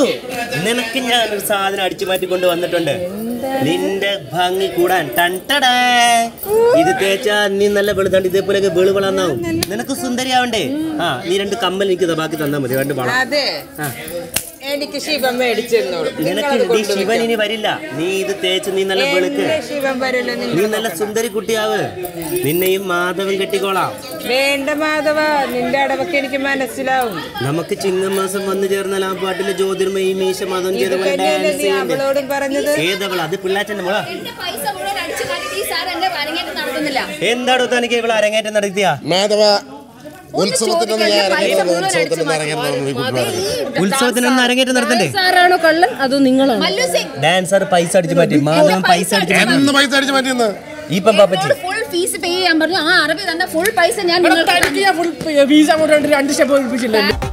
സിന്ധു നിനക്ക് ഞാൻ ഒരു സാധനം അടിച്ചു മാറ്റി കൊണ്ട് വന്നിട്ടുണ്ട് നിന്റെ ഭംഗി കൂടാൻ ടണ്ടടേ ഇത് തേച്ചാ നീ നല്ല വെളുതാണ്ട് ഇതേപോലെ വെളുവളന്നാവും നിനക്ക് സുന്ദരിയാവണ്ടേ ആ നീ രണ്ട് കമ്മൽ എനിക്ക് ദാ ബാക്കി തന്നാ മതി രണ്ട് വളം അതെ ആ. എനിക്ക് ശിവൻ മേടിച്ചിരുന്നോളൂ നിനക്ക് നീ ശിവൻ ഇനി വരില്ല നീ ഇത് തേച്ച് നീ നല്ല വെളുക്ക് എന്റെ ശിവൻ വരില്ല നീ നിങ്ങൾ നല്ല സുന്ദരി കുട്ടിയാവ് നിന്നെയും മാധവൻ കെട്ടിക്കോളാം വേണ്ട മാധവ നിന്റെ അടവൊക്കെ എനിക്ക് മനസ്സിലാവും നമുക്ക് ചിങ്ങമാസം വന്നു ചേർന്നാൽ ആ പാട്ടിലെ ജ്യോതിർമയി മീശ മതം ചെയ്ത് പോലെ തന്നെയല്ലേ ഡാൻസ് നീ ചെയ്യണ്ടേ അവളോടും പറഞ്ഞത് ഏതവള അത് പിള്ളാച്ചന്റെ മോളാ എന്റെ പൈസ മുഴുവൻ അടിച്ചു മാറ്റി ഈ സാർ എന്റെ അരങ്ങേറ്റം നടത്തുന്നില്ല എന്താടോ തനിക്ക് ഇവിടെ അരങ്ങേറ്റം നടത്തിയ മാധവ ഉത്സവത്തിനൊന്നും ഞാൻ പൈസ ഇറങ്ങിയിട്ടില്ല മുഴുവൻ ഉത്സവത്തിനൊന്നും അടിച്ചു ഇറങ്ങിയിട്ടുണ്ടെന്ന് ഈ കുട്ടി പറഞ്ഞു ഉത്സവത്തിനൊന്നും അരങ്ങേറ്റം നടത്തണ്ടേ സാറാണോ കള്ളൻ അതോ നിങ്ങളാണോ മല്ലു സിംഗ് ഡാൻസർ പൈസ അടിച്ചു മാറ്റി മാധവൻ പൈസ അടിച്ചു മാറ്റി എന്ന് പൈസ അടിച്ചു മാറ്റിയെന്ന് ഇപ്പം പാപ്പച്ചി ഫുൾ ഫീസ് പേ ചെയ്യാൻ പറഞ്ഞു ആ അറബി തന്ന ഫുൾ പൈസ ഞാൻ നിങ്ങൾക്ക് തനിക്ക് ഞാൻ ഫുൾ വീസ അങ്ങോട്ട് രണ്ട് സ്റ്റെപ്പ് ഒഴിപ്പിച്ചില്ല